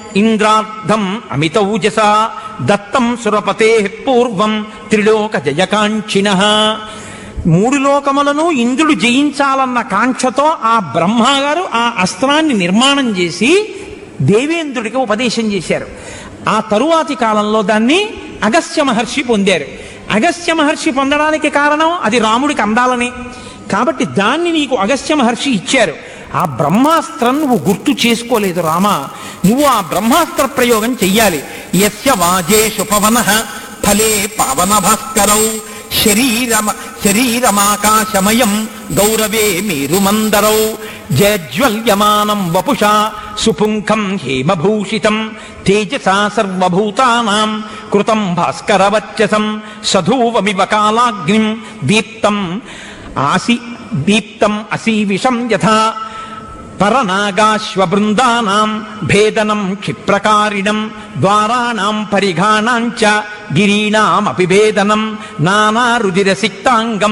ఇంద్రార్థం అమితౌజస దత్తం సురపతే పూర్వం త్రిలోక జయకాంక్షిణ మూడు లోకములను ఇంద్రుడు జయించాలన్న కాంక్షతో ఆ బ్రహ్మగారు ఆ అస్త్రాన్ని నిర్మాణం చేసి దేవేంద్రుడికి ఉపదేశం చేశారు ఆ తరువాతి కాలంలో దాన్ని అగస్త్య మహర్షి పొందారు అగస్త్య మహర్షి పొందడానికి కారణం అది రాముడికి అందాలని కాబట్టి దాన్ని నీకు అగస్త్య మహర్షి ఇచ్చారు ఆ బ్రహ్మాస్త్రం నువ్వు గుర్తు చేసుకోలేదు రామా నువ్వు ఆ బ్రహ్మాస్త్ర ప్రయోగం చెయ్యాలి యస్య వాజేషు పవన ఫలే పవన భాస్కరౌ శరీరమ శరీరమాకాశమయం గౌరవే మేరుమందరౌ జజ్వల్యమానం వపుషా సుపుంఖం హేమభూషితం తేజసా సర్వభూతానాం కృతం భాస్కరవచ్చసం సధూవమివ కాలాగ్నిం దీప్తం ఆసి దీప్తం అసీవిషం యథా పరనాగాశ్వబృందానాం భేదనం క్షిప్రకారిణం ద్వారాణాం పరిఘాణాంచ గిరీణామపి భేదనం నానారుదిరసిక్తాంగం